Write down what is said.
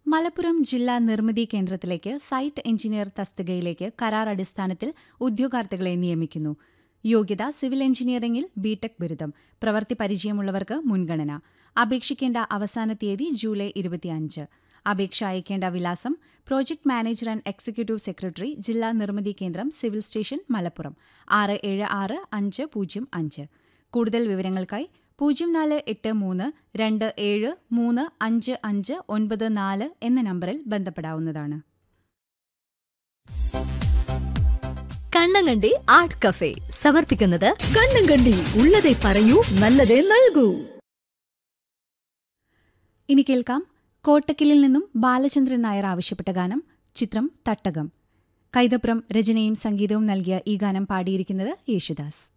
മലപ്പുറം ജില്ലാ നിർമ്മിതി കേന്ദ്രത്തിലേക്ക് സൈറ്റ് എഞ്ചിനീയർ തസ്തികയിലേക്ക് കരാർ അടിസ്ഥാനത്തിൽ ഉദ്യോഗാർത്ഥികളെ നിയമിക്കുന്നു യോഗ്യത സിവിൽ എഞ്ചിനീയറിംഗിൽ ബിടെക് ബിരുദം പ്രവൃത്തി പരിചയമുള്ളവർക്ക് മുൻഗണന അപേക്ഷിക്കേണ്ട അവസാന തീയതി ജൂലൈ ഇരുപത്തിയഞ്ച് അപേക്ഷ അയക്കേണ്ട വിലാസം project manager and executive secretary ജില്ലാ നിർമ്മിതി കേന്ദ്രം സിവിൽ സ്റ്റേഷൻ മലപ്പുറം ആറ് ഏഴ് ആറ് അഞ്ച് പൂജ്യം അഞ്ച് കൂടുതൽ വിവരങ്ങൾക്കായി പൂജ്യം നാല് എട്ട് മൂന്ന് രണ്ട് ഏഴ് മൂന്ന് അഞ്ച് അഞ്ച് ഒൻപത് നാല് എന്ന നമ്പറിൽ ബന്ധപ്പെടാവുന്നതാണ് കണ്ണങ്കണ്ടി ആർട്ട് കഫേ സമർപ്പിക്കുന്നത് കണ്ണങ്കണ്ടി ഉള്ളതേ പറയൂ നല്ലതേ നൽകൂ ഇനി കേൾക്കാം കോട്ടക്കലിൽ നിന്നും ബാലചന്ദ്രൻ നായർ ആവശ്യപ്പെട്ട ഗാനം ചിത്രം തട്ടകം കൈതപ്രം രചനയും സംഗീതവും നൽകിയ ഈ ഗാനം പാടിയിരിക്കുന്നത് യേശുദാസ്